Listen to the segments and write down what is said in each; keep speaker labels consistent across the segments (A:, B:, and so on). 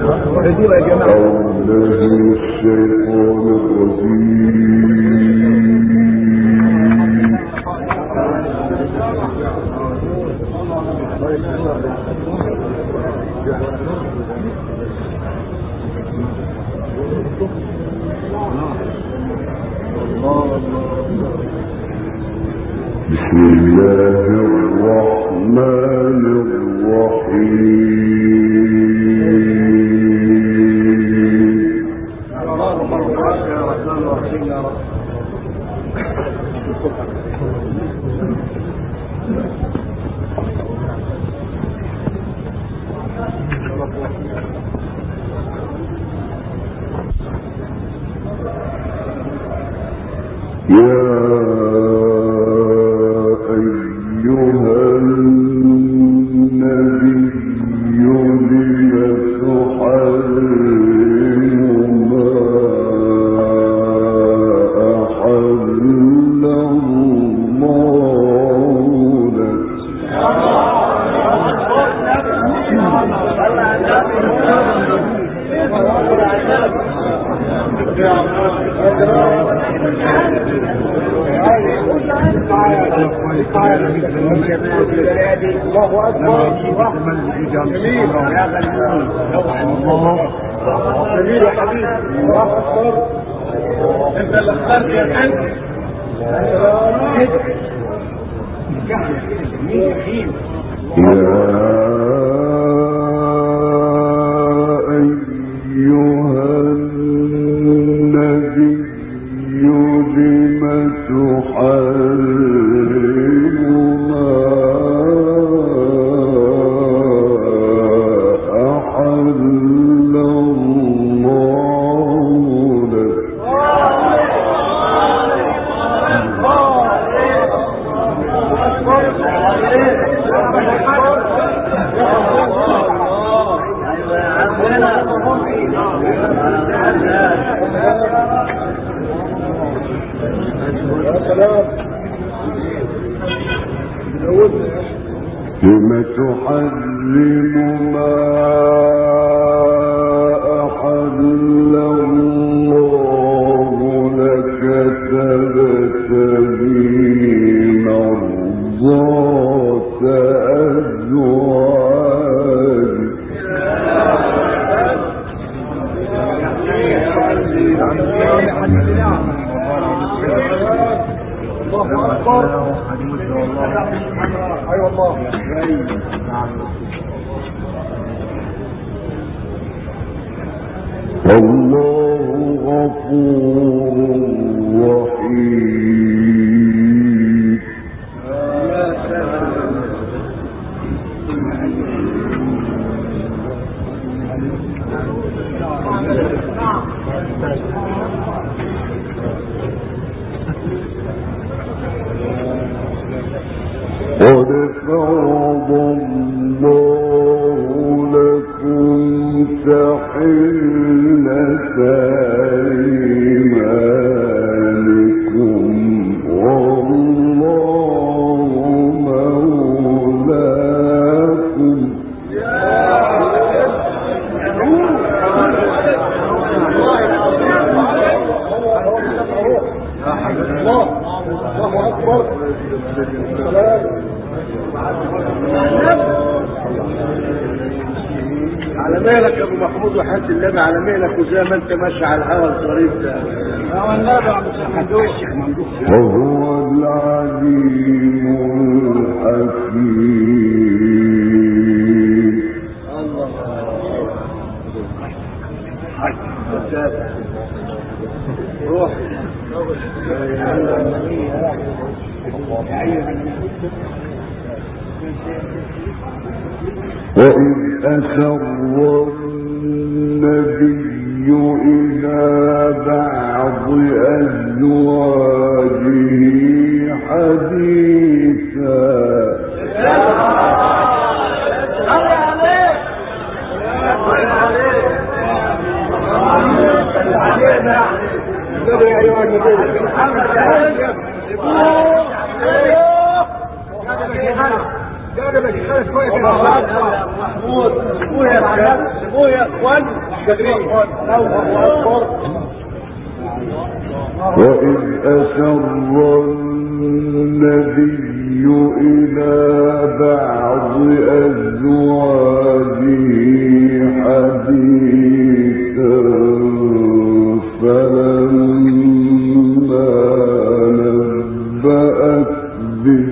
A: محمود ابويا ابويا اخوان مش قادرين الله اكبر
B: وإذ أسر النبي إلى بعض أزواجه حديثا فلما نبأت به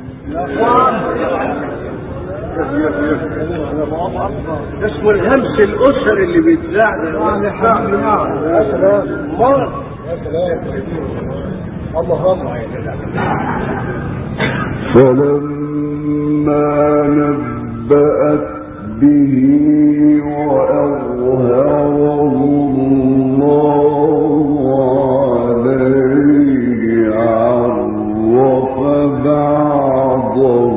A: اسمه الهمس الاسري اللي بيتذاع ده يا سلام مرض يا سلام الله الله
B: فلما نبأت به وأظهره الله عليه عرف بعضه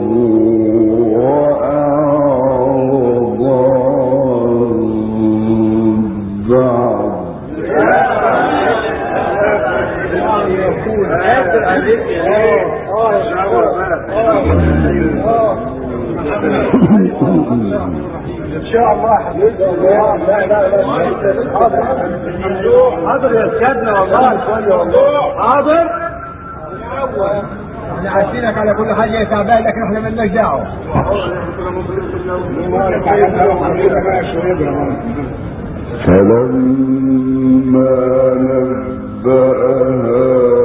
B: وأعرض عن بعض
A: قادر عليك يا اه يا ان شاء الله يا حبيبي لا لا لا حاضر حاضر يا سيادنا والله شويه والله حاضر
C: احنا عارفينك على كل حاجه يا تعبان لكن احنا مالناش دعوه
B: فلما نبأها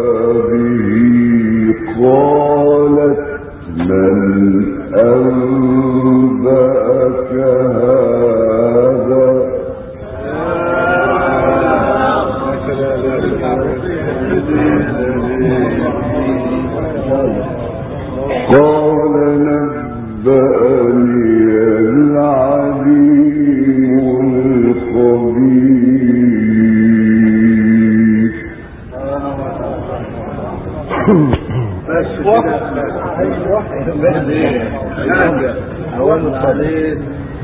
B: به قالت من أنبأك هذا قال نبأني العليم الخبير
A: بس ايوه اول الصليب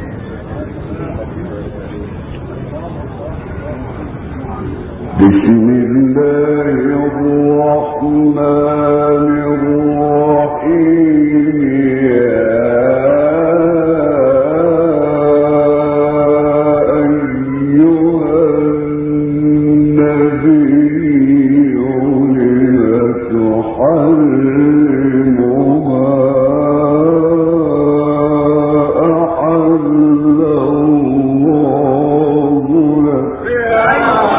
B: بسم الله الرحمن الرحيم يا أيها النبي لم تحرم ما أحل الله لك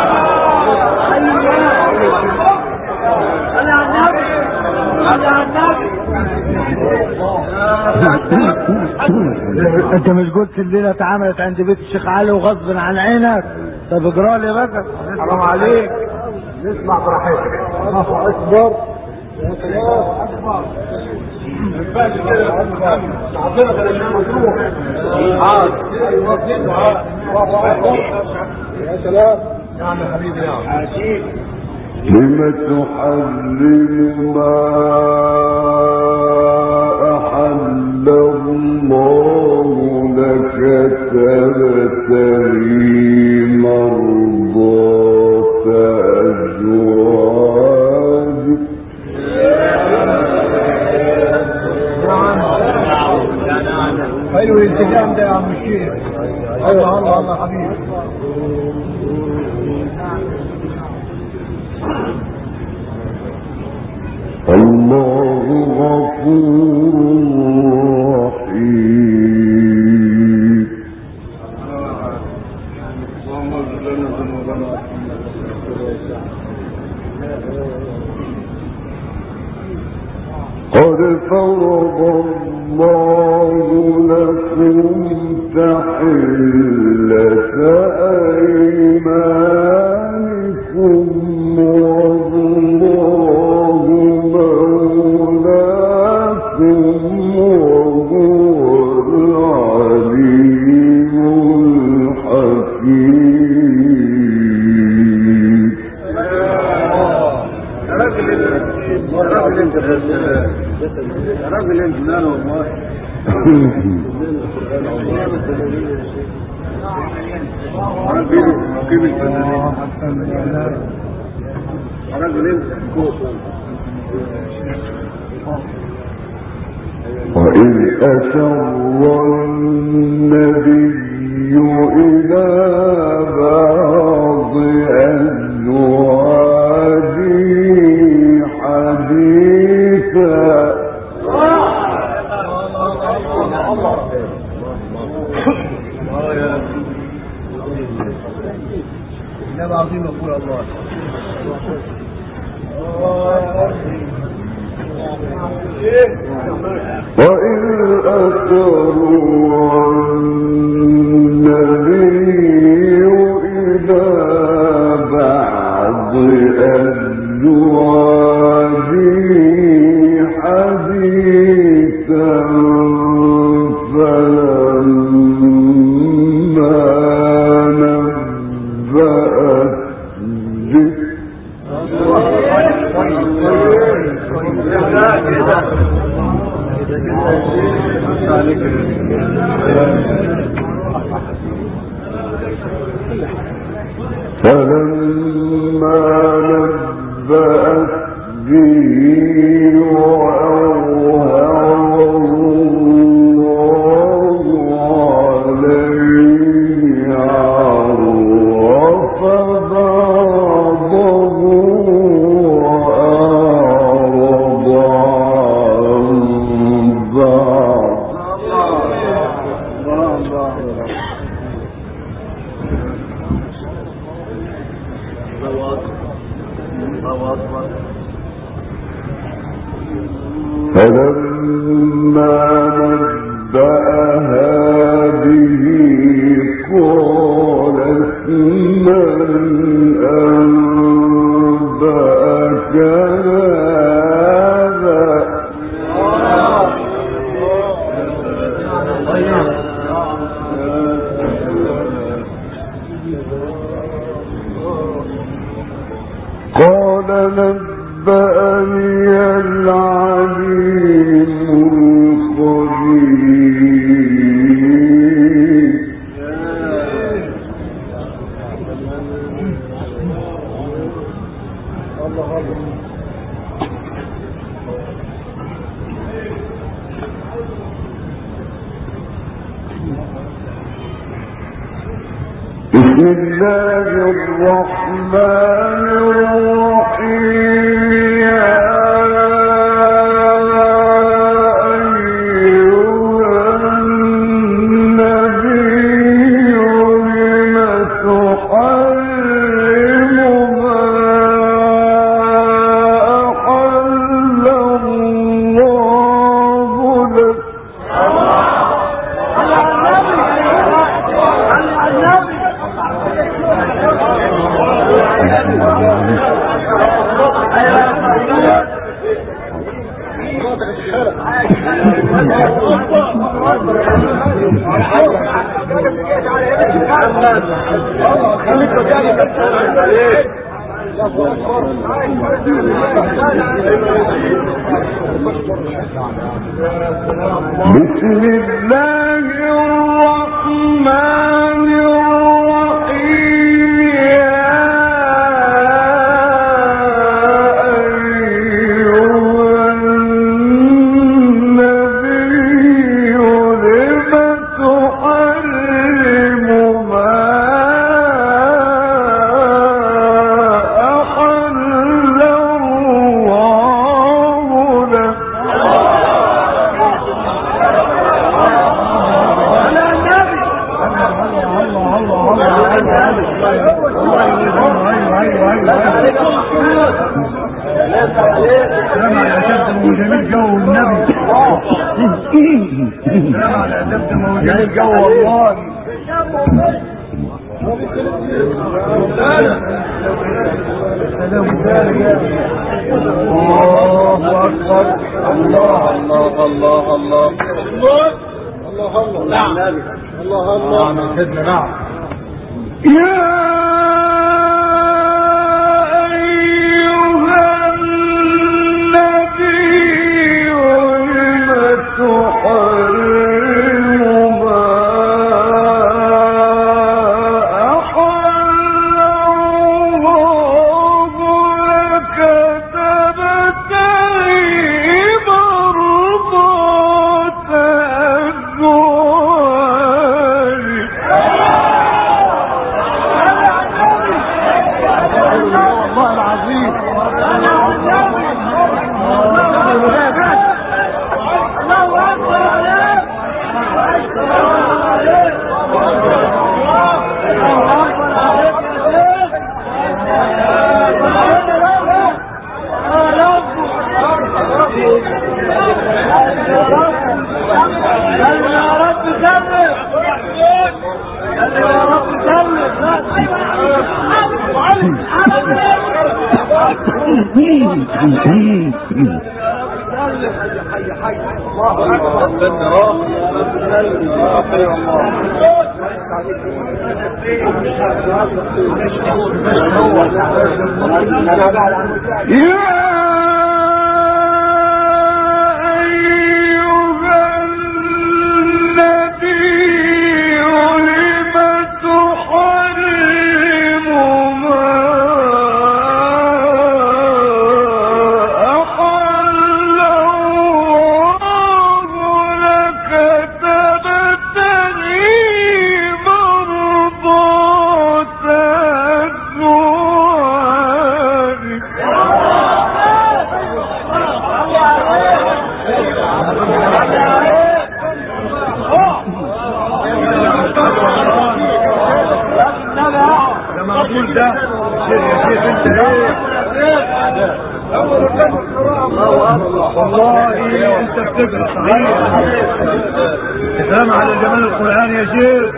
C: انت مش قلت الليله اتعملت عند بيت الشيخ علي وغصب عن عينك طب اجرى لي بقى
A: حرام عليك نسمع براحتك الله اكبر يا سلام اكبر ما ينفعش كده عطينا بلاش مفتوح حاضر يا سلام نعم يا حبيبي نعم عجيب
B: لم تحرم ما أحل الله لك تبتغي مرضات أزواجك
C: حلو الالتزام ده يا عم الشيخ الله الله الله حبيبي
B: الله غفور رحيم قد فرض الله لكم تحلة أيمانكم والله مولاكم وهو العليم الحكيم
A: راجل راجل انت بس راجل انت لا والله راجل مقيم الفنانين راجل انت
B: وإذ أسر النبي إلى
C: إنما عظيم يقول الله
B: وإذ أسروا النبي إلى بعض أزواجه حديثا فلما نبأت به فلما نبأت به وأظهره الله عليه عرف بعضه وأعرض عن بعض فلما نبأها به قالت من أنبأك هذا قال نبأني العليم الخبير بسم الله الرحمن الرحيم يا أيها النبي لم تحرم ما أحل الله لك بسم الله الرحمن الرحيم يا أيها النبي لم تحرم ما أحل الله لك
C: سلام على أشد وجميل جو النبي سلام على أشد وجميل جو والله الله أكبر الله الله الله الله الله الله نعم الله الله نعم سيدنا نعم
B: يا أيها النبي لم تحرم ما أحل الله لك تبتغي مرضات أزواجك
A: والله انت بتقرا صحيح تفهم على جمال القران يا شيخ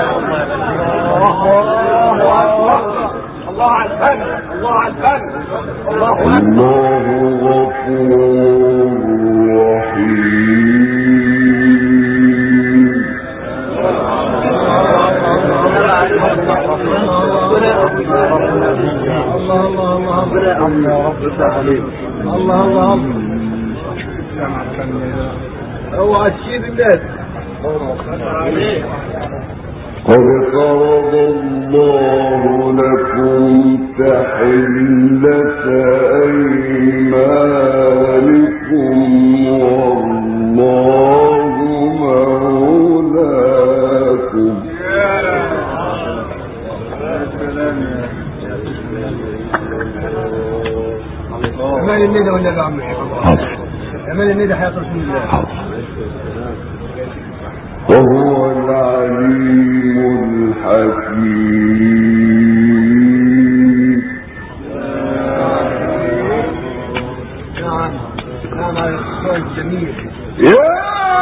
A: الله على الفن الله على الفن الله
B: الله غفور رحيم
C: الله الله اوعى تشيل الناس
B: قد فرض الله لكم تحلة أيمانكم والله مولاكم
C: امان الندى والنبي يا عم
B: حاضر
C: امان الندى حياة رسول الله
B: حاضر وهو العليم الحكيم
C: نعم نعم على السؤال الجميل
B: يا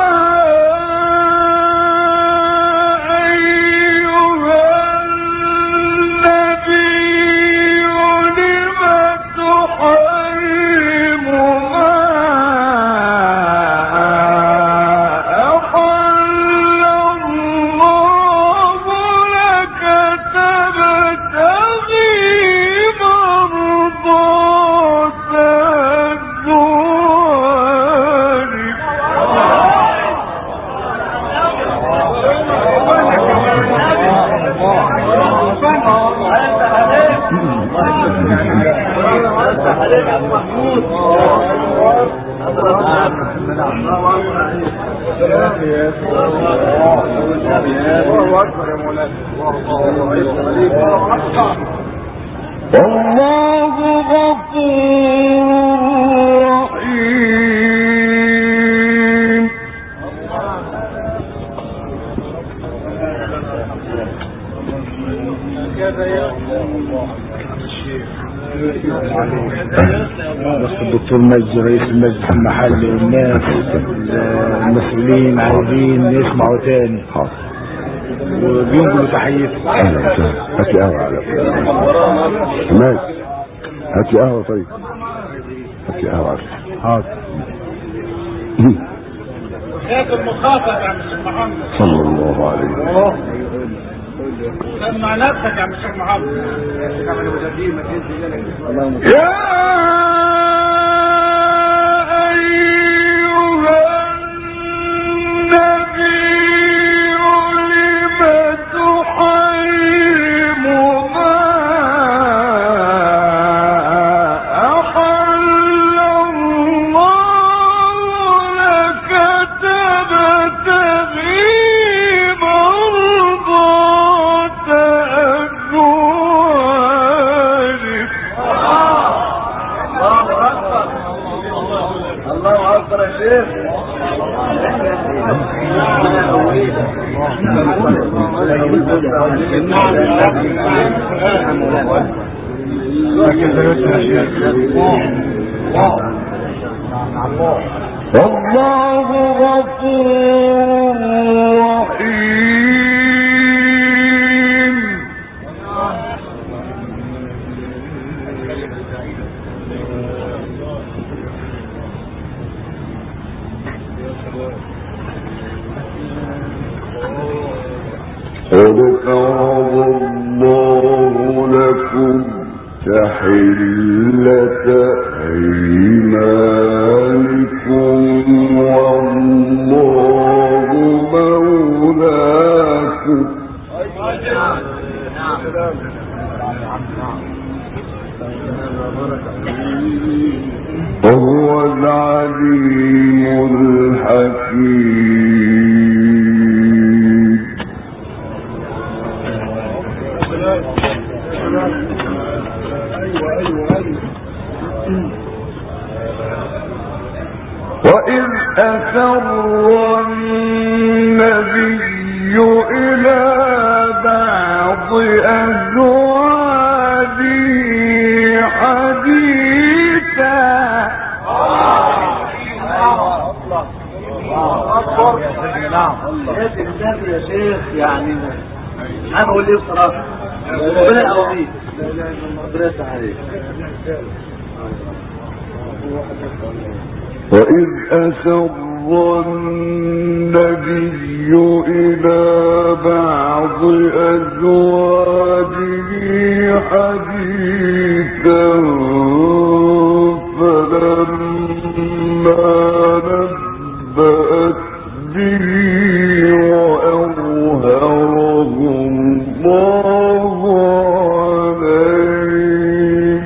B: الله غفور رحيم
A: بس الدكتور مجدي رئيس المجلس المحلي والناس المسؤولين عايزين يسمعوا تاني
B: حاضر
A: وبينقلوا تحية
B: اهلا وسهلا هات لي قهوه على ماشي هات لي قهوه طيب هات لي قهوه على
A: حاضر
D: خاف المخافة يا عم الشيخ محمد
B: صلى الله عليه وسلم
D: سمع نفسك يا عم الشيخ محمد
B: يا أيها النبي لم تحرم ما أحل الله لك تبتغي مرضات أزواجك
C: الله اكبر يا شيخ
B: والله غفور رحيم تحلة أيمانكم والله مولاكم وهو العليم الحكيم وإذ أسر النبي إلى بعض أزواجه حديثا
A: يا مسافر يا شيخ يعني مش عارف اقول ايه بصراحه ربنا يقويك ربنا يفتح عليك
B: وإذ أسر النبي إلى بعض أزواجه حديثا فلما نبأت به وأظهره الله عليه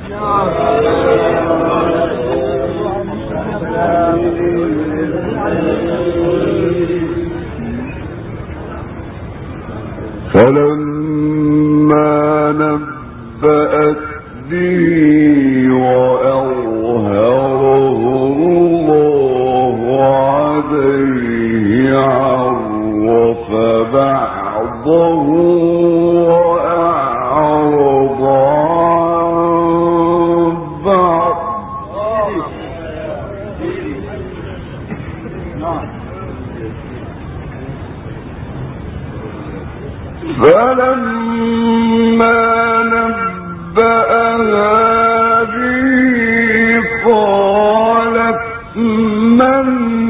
B: فلما نبأت به وأظهره الله عليه عرف بعضه وأعرض عن بعض فلما نبأها به قالت من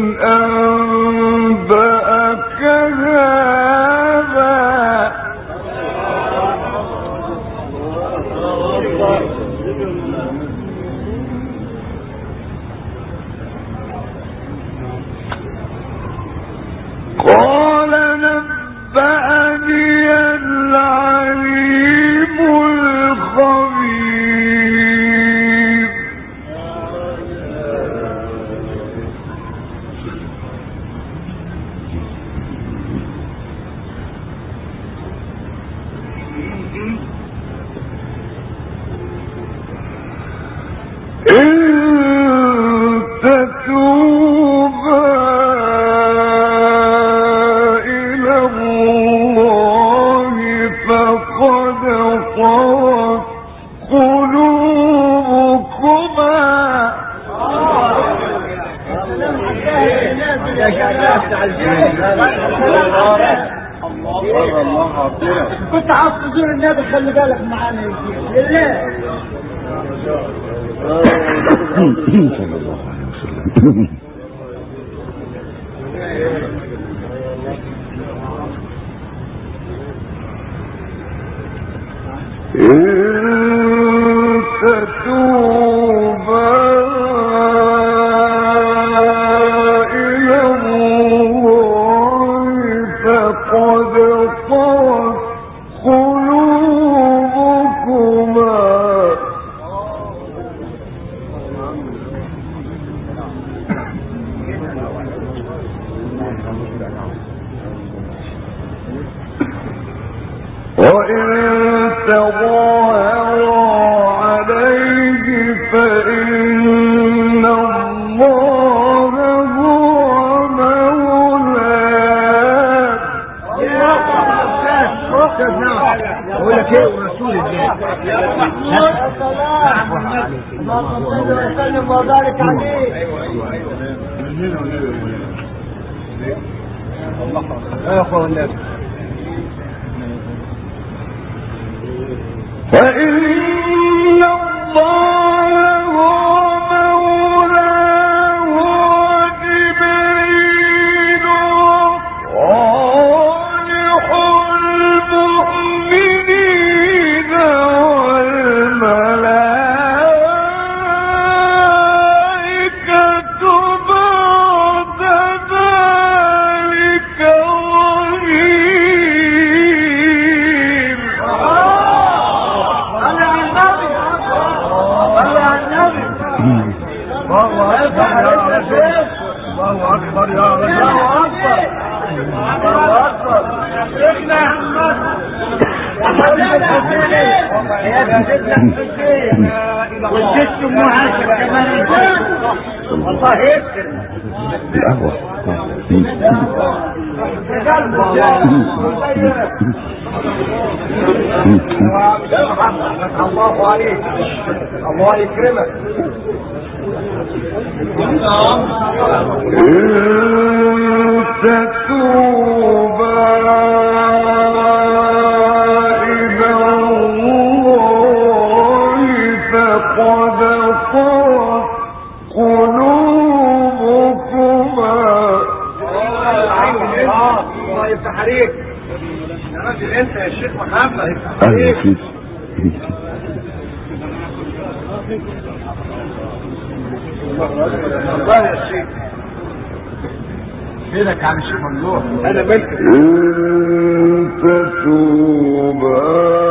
B: أنبأك هذا قال نبأني العليم الخبير إن تتوبا إلى الله فقد صغت قلوبكما
A: كنت عاوز تزور النبي خلي بالك معانا لله
B: صلى الله عليه وسلم إن تتوبا إلى الله فقد صغت قلوبكما وإن تظاهرا عليه فإن الله هو مولاه
A: اقول لك ايه ورسول الله اللهم صل وسلم وبارك عليه يا اخوان النبي
B: فإن الله هو مولاه وجبريل وصالح المؤمنين والملائكة
A: والست ام عاشر كمان الله يسر
B: القهوة
A: الله عليك الله يكرمك
B: إن تتوبا إلى الله فقد صغت قلوبكما
A: الله يفتح عليك يا راجل انت يا شيخ محمد يفتح
B: أهلا
A: عليك
B: فيك
A: الله يا شيخ فينك يا عم الشيخ ممدوح انا ملك
B: إن تتوبا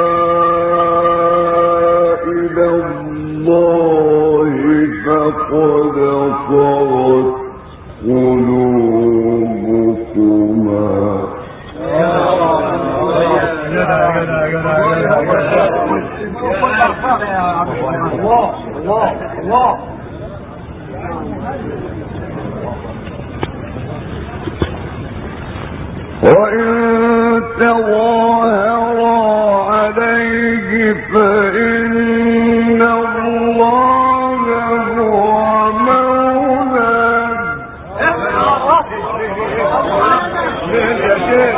B: إلى الله فقد صغت قلوبكما
A: الله الله الله
B: وإن تظاهر عليه فإن الله هو مولاه
A: يا شيخ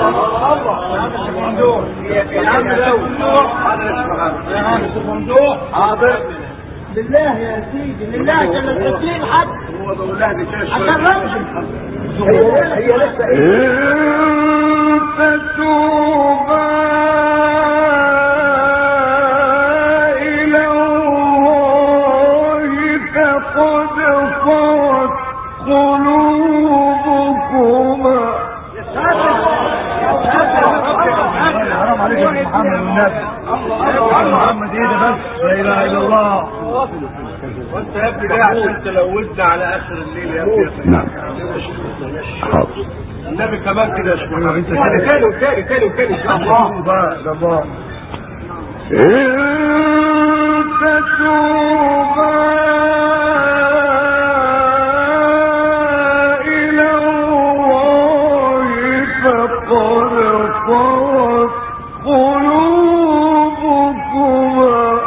A: ممدوح يا عم ممدوح يا عم ممدوح حاضر
E: لله يا سيدي لله جل التسليم حد
A: هو بقول لها دي شيخ
E: عشان رمز
A: هي لسه ايه
B: إن تتوبا إلى الله فقد صغت قلوبكما
A: حرام عليك يا محمد والنبي محمد ايه ده بس لا اله الا الله وانت يا ابني جاي عشان تلوثنا على اخر الليل يا ابني
B: نعم حاضر
A: النبي كمان كده يا شيخ محمد تاني تاني تاني تاني تاني ان شاء الله ده الله
B: إن تتوبا إلى الله فقد صغت قلوبكما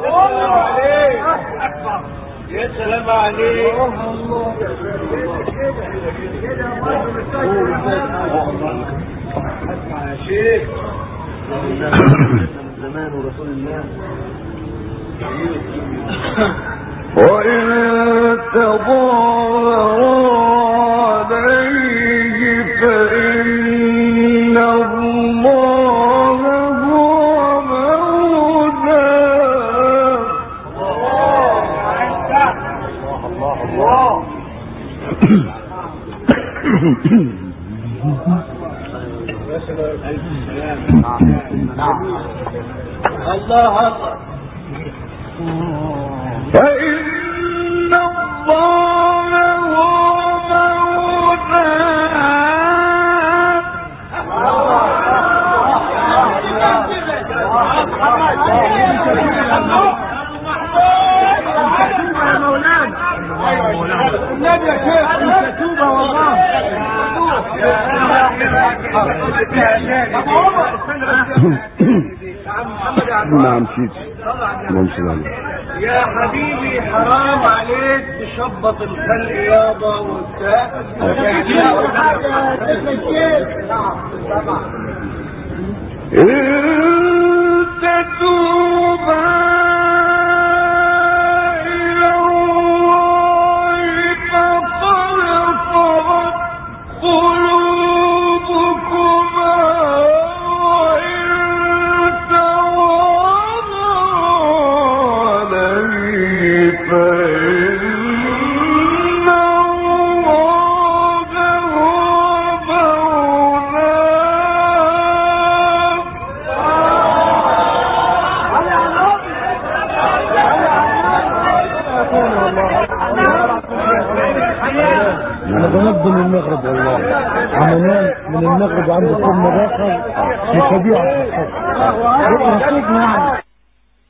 A: يا سلام عليك يا شيخ زمان ورسول الله
B: وإن تظاهر عليه فإن الله هو مولاه
A: الله الله الله الله
B: فإن الله هو مولاه
A: النبي يا شيخ انت توبه والله
B: نعم سيدي اللهم صل على
A: يا حبيبي حرام عليك تشبط الخلق يابا وبتاع
B: إن تتوبا إلى الله فقد صغت قلوبكما وإن تظاهروا عليه فإن الله هو مولاه
C: انا بنضم من المغرب والله عمليا من المغرب عند كل مداخل في شبيعة الصف رسولنا يعني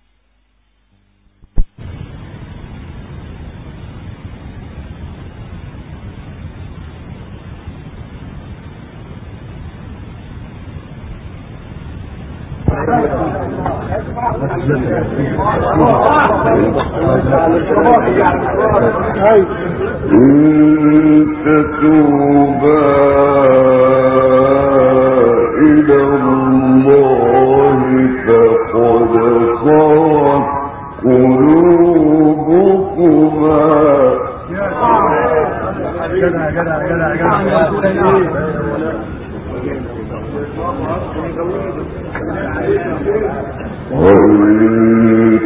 B: إن تتوبا إلى الله فقد صغت قلوبكما
A: جدع جدع جدع جدع
B: وإن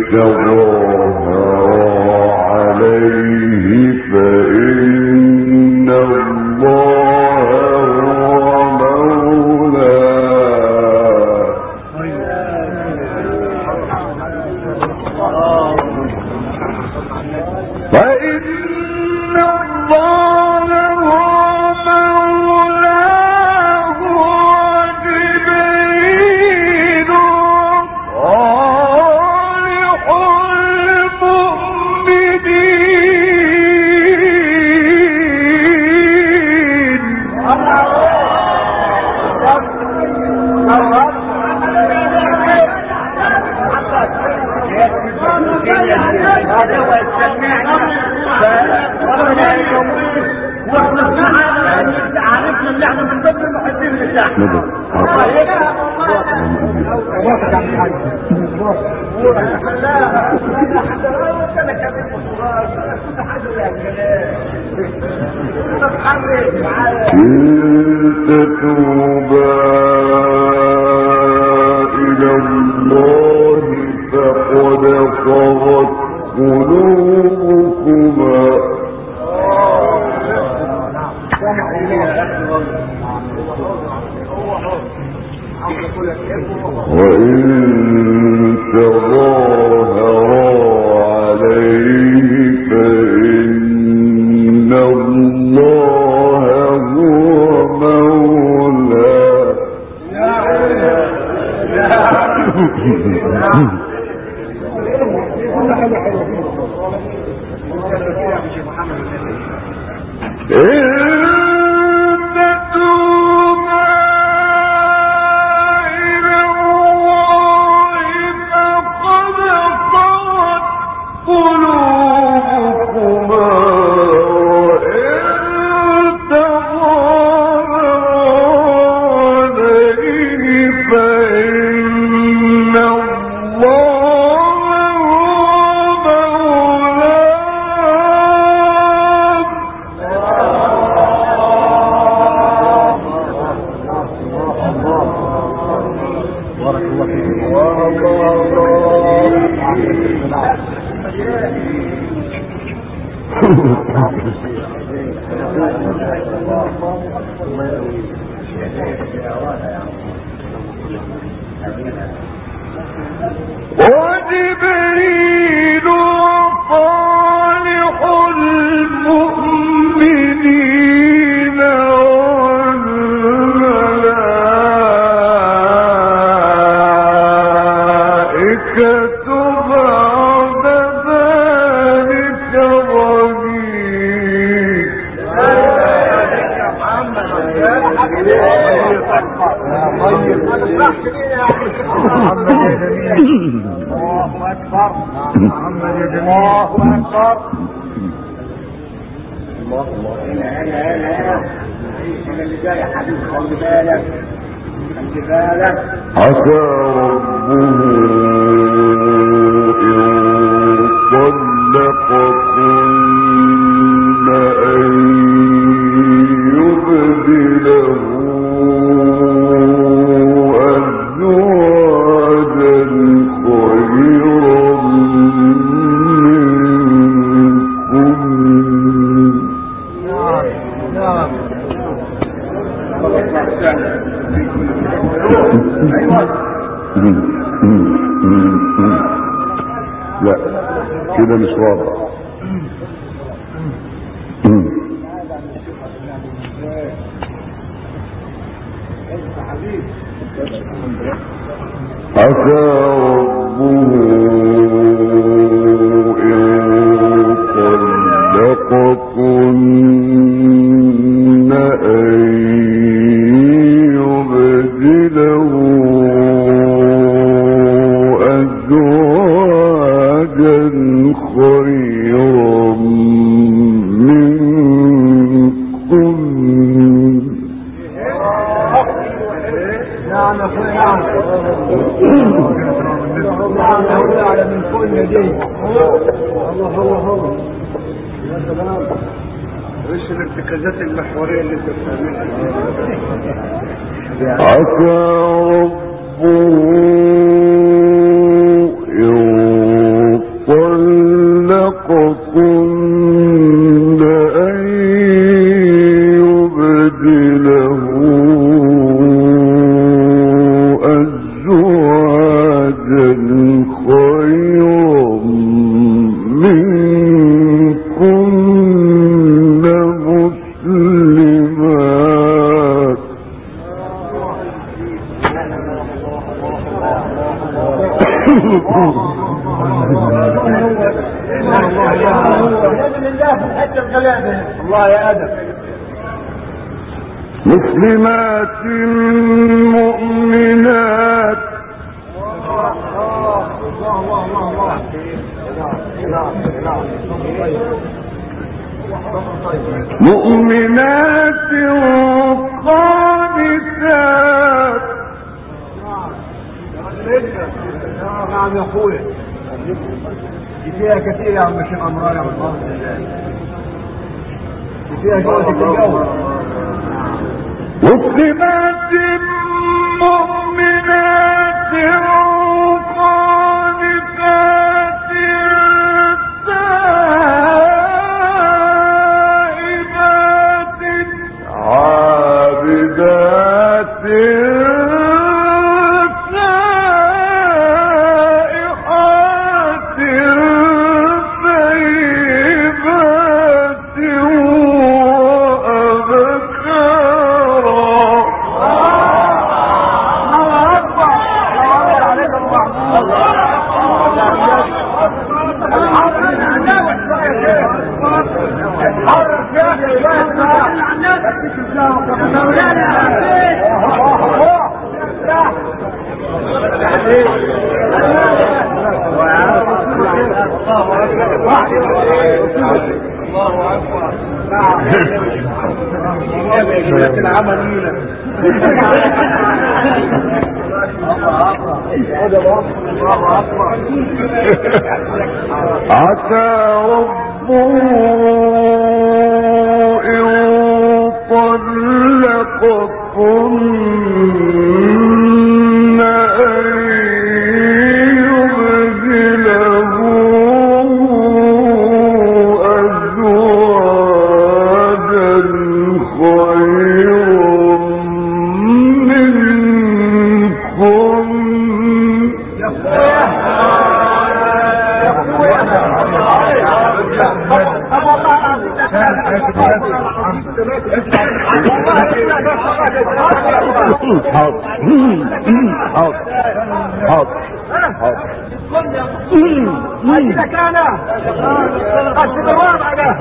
B: تظاهر عليه فإن الله هو مولاه فإن الله هو مولاه وجبريل صالح المؤمنين
E: عرفنا ان احنا من ضمن المحبين لله
B: مدد إن تتوبا إلى الله فقد صغت قلوبكما وإن تظاهرا عليه فإن الله هو مولاه إن تتوبا إلى الله فقد صغت قلوبكما وإن تظاهرا عليه فإن الله هو مولاه وجبريل صالح المؤمنين والملائكة بعد ذلك ظهير
A: محمد يا جميل الله اكبر محمد يا جميل الله اكبر
B: عسى ربه إن طلقكن أن يبدله أزواجا خيرا منكن لا كده مش واضح عسى ربه إن طلقكن أن يبدله
C: على من فوق دي الله الله الله يا سلام
A: ايش الارتكازات المحوريه اللي انت بتعملها
B: عسى ربه إن طلقكن أن يبدله أزواجا خيرا منكن مسلمات
C: لازم الله في الحته الغلابه الله يا ادم
B: مسلمات مؤمنات مؤمنات قانتات
C: نعم يا اخويا دي فيها كثير يا عم الشيخ عمران يا عم الله دي فيها جوزة الجو
B: مسلمات مؤمنات قانتات تائبات عابدات سائحات طيبات وأبكارا عسى ربه إن طلقكن أن يبدله أزواجا خيرا منكن حاضر حاضر حاضر حاضر
C: إذا كان قد الوضع ده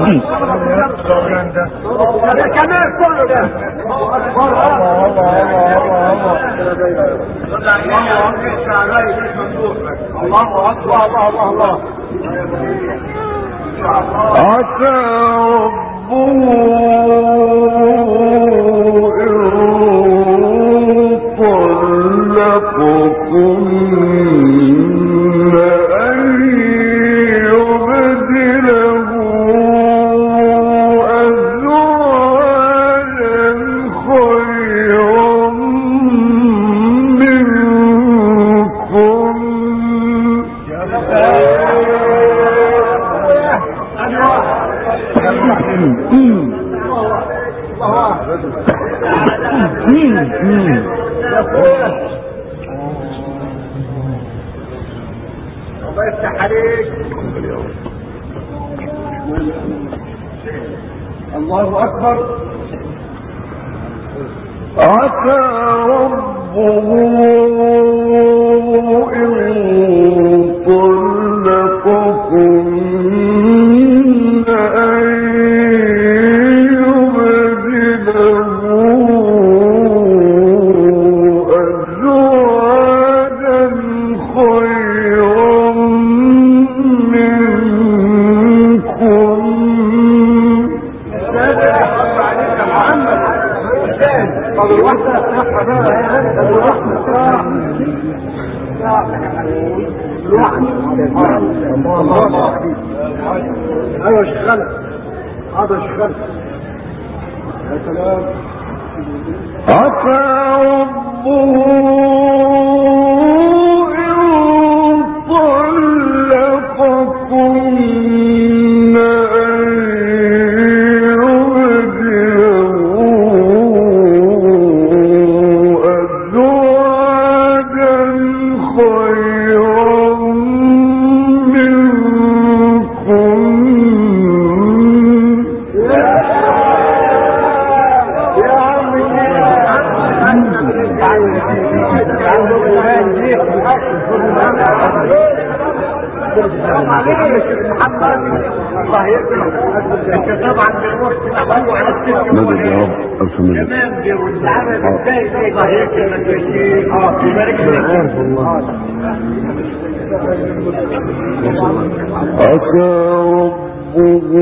C: هذا كمان كله ده الله اكبر الله الله الله
B: عسى ربه إن طلقكن أن يبدله أزواجا خيرا منكن
C: الله يفتح عليك الله اكبر
B: عسى ربه إن طلقكن أن يبدله أزواجا خيرا منكم
C: طب الواحدة الصحة بقى طب الواحدة ايوه شغاله هذا شغاله يا سلام
B: عسى ربه إن طلقكن أن يبدله أزواجا خيرا منكن مدد يا رب ألف مدد عسى ربه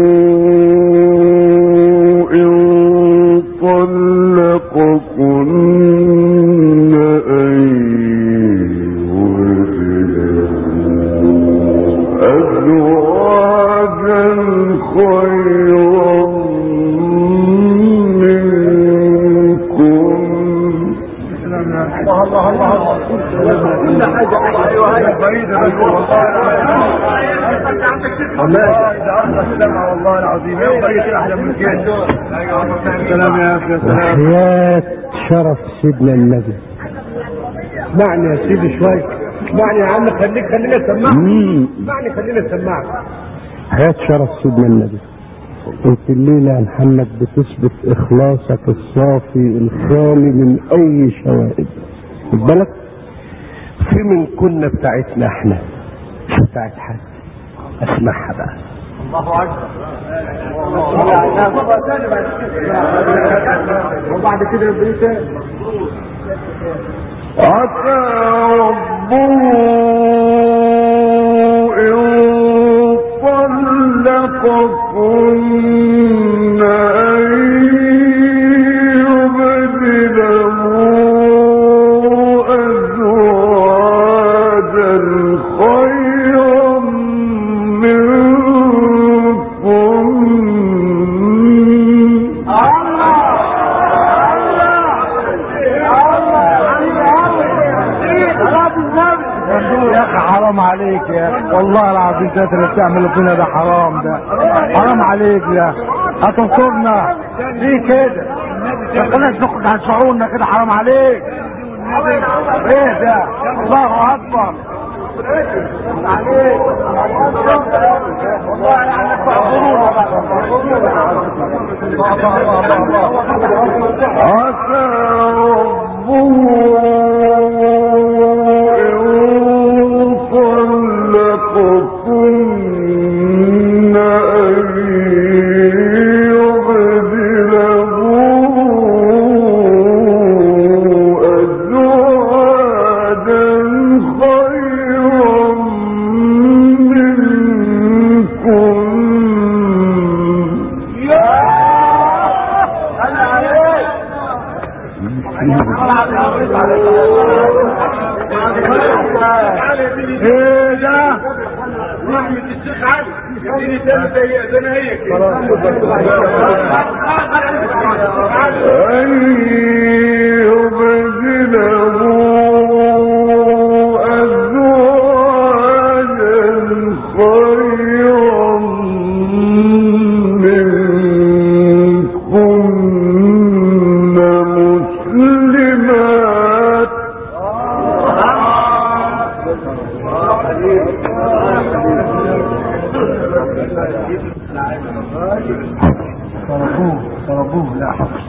B: إن طلقكن أن يبدله أزواجا خيرا منكم
C: الله الله الله كل حاجه ايوه ايوه
A: بعيدة بس والله السلام والله العظيم يا بقيت احلى من كده سلام يا اخي سلام
F: وحياة شرف سيدنا النبي
C: اسمعني يا سيدي شوي اسمعني يا عم خليك خلينا نسمعك اسمعني خلينا نسمعك
F: حياة شرف سيدنا النبي انت الليلة يا محمد بتثبت اخلاصك الصافي الخالي من اي شوائب خد بالك في من كنا بتاعتنا احنا مش بتاعت حد اسمعها بقى
C: وبعد كده يبقى ايه تاني
B: عسى ربه إن طلقكن أن يبدله أزواجا خيرا منكم
A: يا اخي حرام عليك يا اخي والله العظيم ده اللي بتعمله فينا ده حرام ده حرام عليك ده هتنصرنا ليه كده ما خلاص نخرج عن شعورنا كده حرام عليك ايه ده الله اكبر
B: عسى ربه إن طلقكن أن يبدله أزواجا خيرا منكم
A: ايه ده
B: أن يبدله أزواجا خيرا منكن مسلمات
A: ضربوه ضربوه لا حق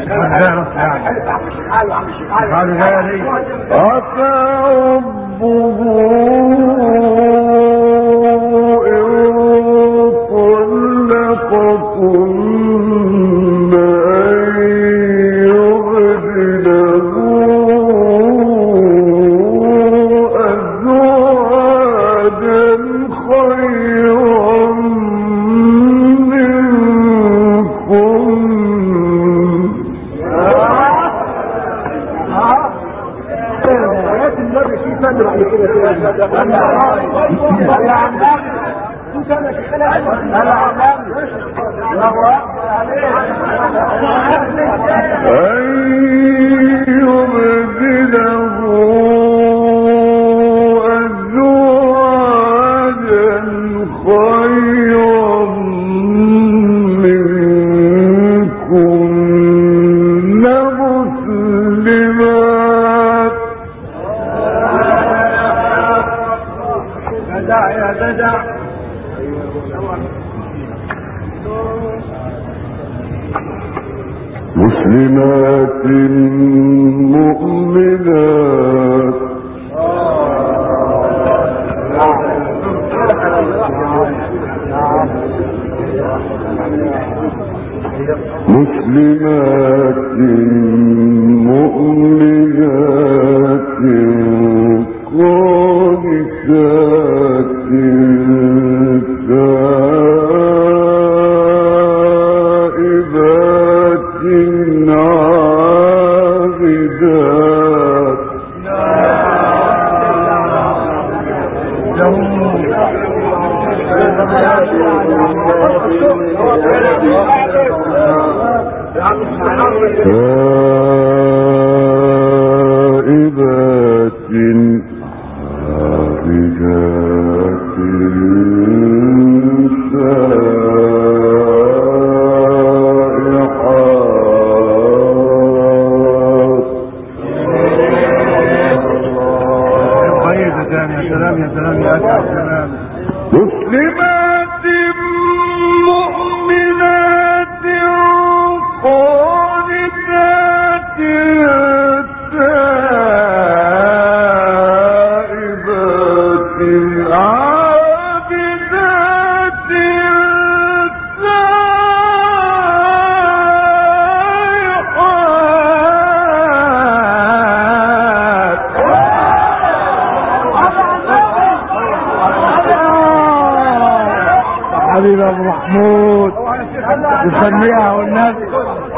A: هذا غالي
B: عسى ربه إن طلقكن أن يبدله أزواجا خيرا منكم أن يبدله أزواجا خيرا منكن مسلمات
C: جدع يا جدع
B: مسلمات مؤمنات مسلمات مؤمنات قانتات تائبات عابدات تائبات عابدات سائحات
A: قيد تاني يا سلام يا سلام يا أسف سلام
B: مسلمات مؤمنات قانتات تائبات عابدات سائحات
A: حبيبي ابو محمود نسميها والنبي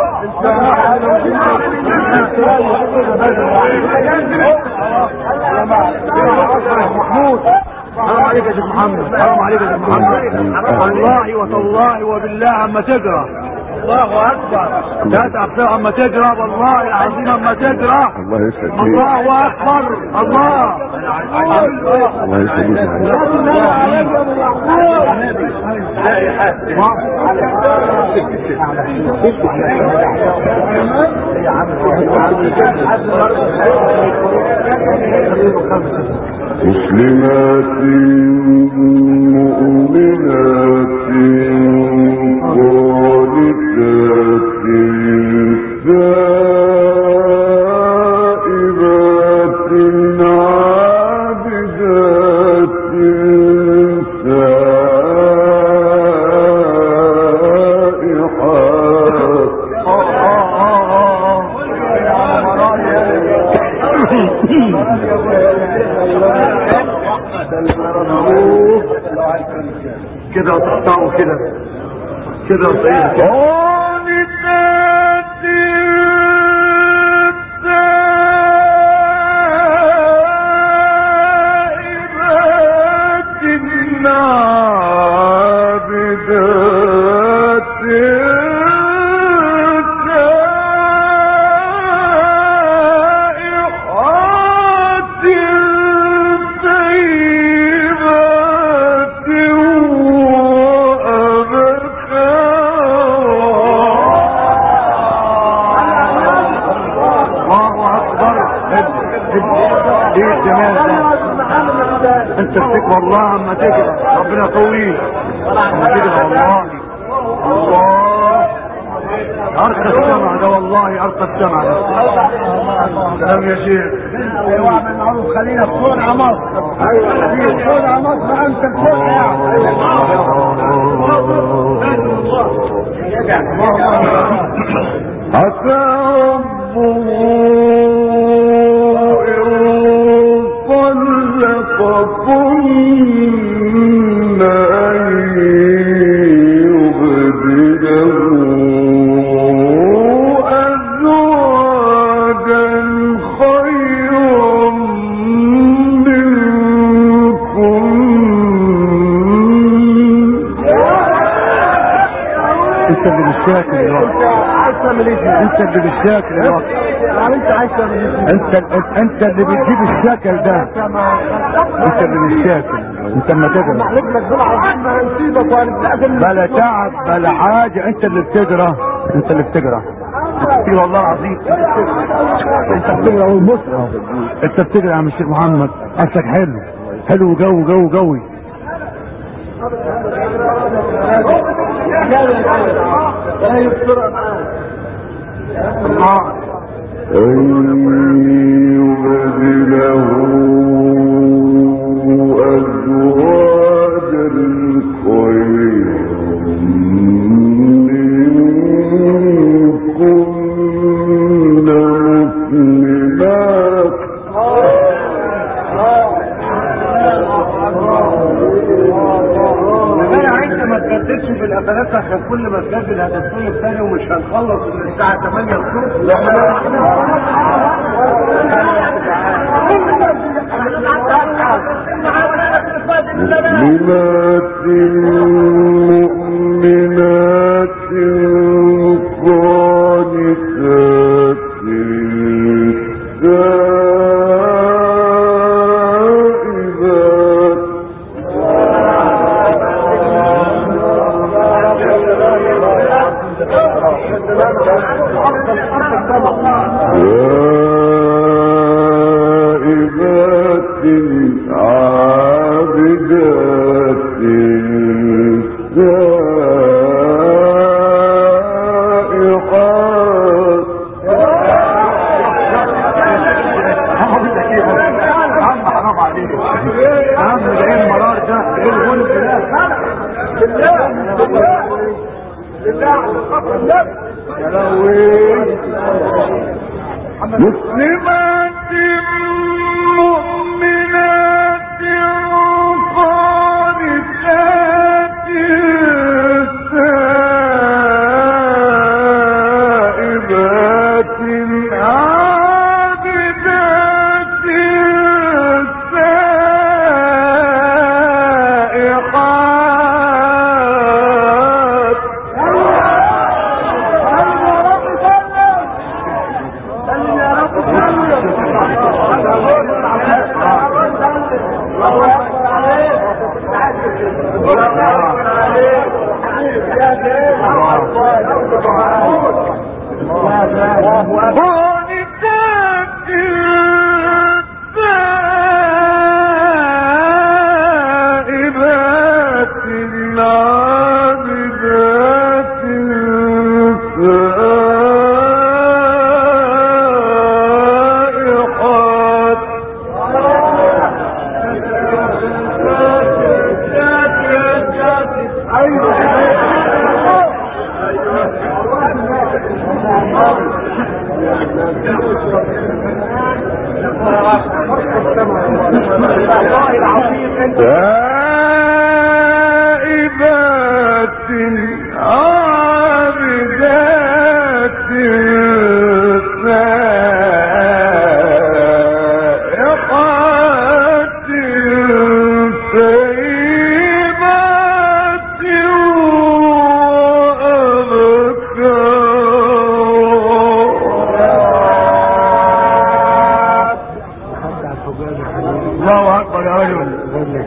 A: محمود حرام عليك يا شيخ محمد حرام عليك يا شيخ محمد والله وتالله وبالله اما تقرا الله اكبر لا تقرا اما تقرا والله العظيم اما تقرا
B: الله يسعد ليك
A: الله اكبر الله
B: الله يسعد ليك مسلمات مؤمنات قانتات تائبات عابدات سائحات
A: كده وتقطعوا كده كده وصيد
B: قانتات تائبات عابدات سائحات طيبات
A: الله اكبر ايه الجمال ده انت بتكبر والله اما تقرا ربنا يقويك اما تقرا والله الله ارقى السمع ده والله ارقى السمع ده سلام يا شيخ
C: واعمل معروف خلينا في صنع مصر ايوه في صنع مصر انت الصنع
B: عسى ربه إن طلقكن أن يبدله أزواجا خيرا منكن
A: بالشاكل دلوقتي
C: عايز تعمل ايه
A: انت اللي بالشاكل دلوقتي
C: يعني انت عايز تعمل ايه
A: انت انت اللي بتجيب الشكل ده انت اللي بالشاكل انت اما تقرا
C: نحلف لك دول عايزين هنسيبك وهنستأذن
A: بلا تعب بلا حاجة انت اللي بتقرا انت اللي بتقرا بتقرا والله العظيم انت بتقرا والمصحف انت بتقرا يا عم الشيخ محمد اصلك حلو حلو جو جو جوي الله
B: أن يبدله أزواجا خيرا منكن مسلمات
C: انا عايز ما تجددش في القفلات عشان كل ما تجدد هتدخل الثاني ومش هنخلص من الساعه 8
B: مسلمات مؤمنات قانتات سائبات غائبات عابدات سائحات
A: حرام عليك يا عم ده ايه المرار ده ايه الغلب ده
B: مسلمات مؤمنات قانتات سائبات عابدات سائحات قانتات سائبات عابدات سائحات تائبات عابدات سائحات سيبات وأبكار
A: الله اكبر يا رجل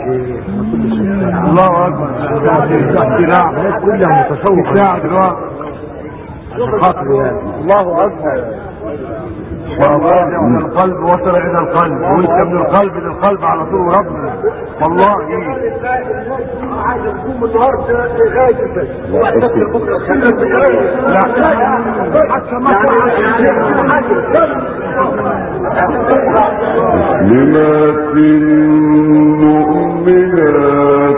A: الله اكبر لا كلها متشوقة ساعة دلوقتي
C: الله اكبر
A: والله من القلب وصل الى القلب وانت من القلب للقلب على طول ربنا والله
C: عايز تقوم النهارده لغايه الفجر وهتفكر بكره حتى ما
B: مسلمات مؤمنات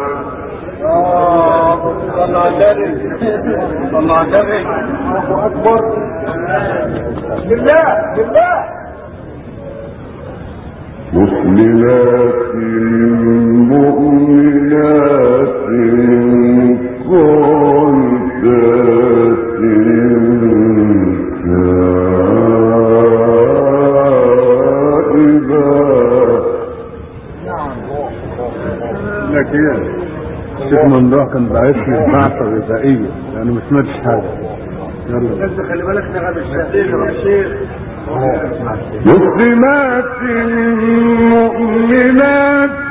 C: صلى على النبي صلى على النبي الله اكبر بالله بالله
B: مسلمات مؤمنات قانتات سائبات
F: لك ايه الشيخ ممدوح كان باعث لي بعثة غذائية يعني ما سمعتش حاجة
C: بس خلي بالك نغم الشيخ يا شيخ
B: مسلمات مؤمنات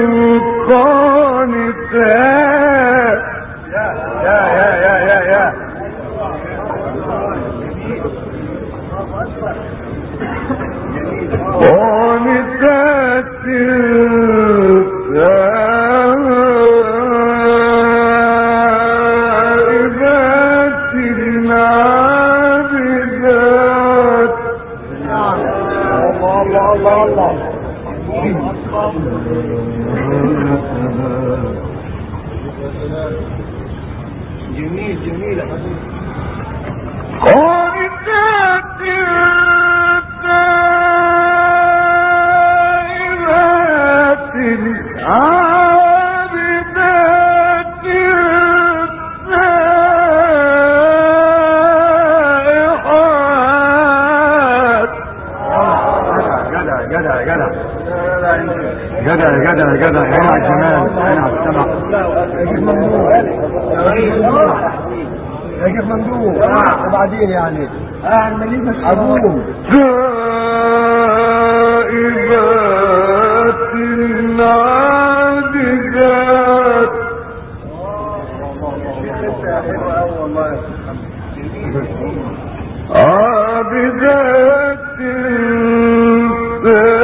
B: قانتات
C: يا يا يا يا يا
B: قانتات سائبات عابدات
C: الله الله الله الله جميل جميل يا حبيبي
B: قانتات سائبات عابدات سائحات
A: جدع جدع جدع جدع جدع جدع هنا على الشمال هنا على السمع
C: يجيب مندوب وبعدين يعني اه المليك مش عظوم
B: تائبات عابدات عابدات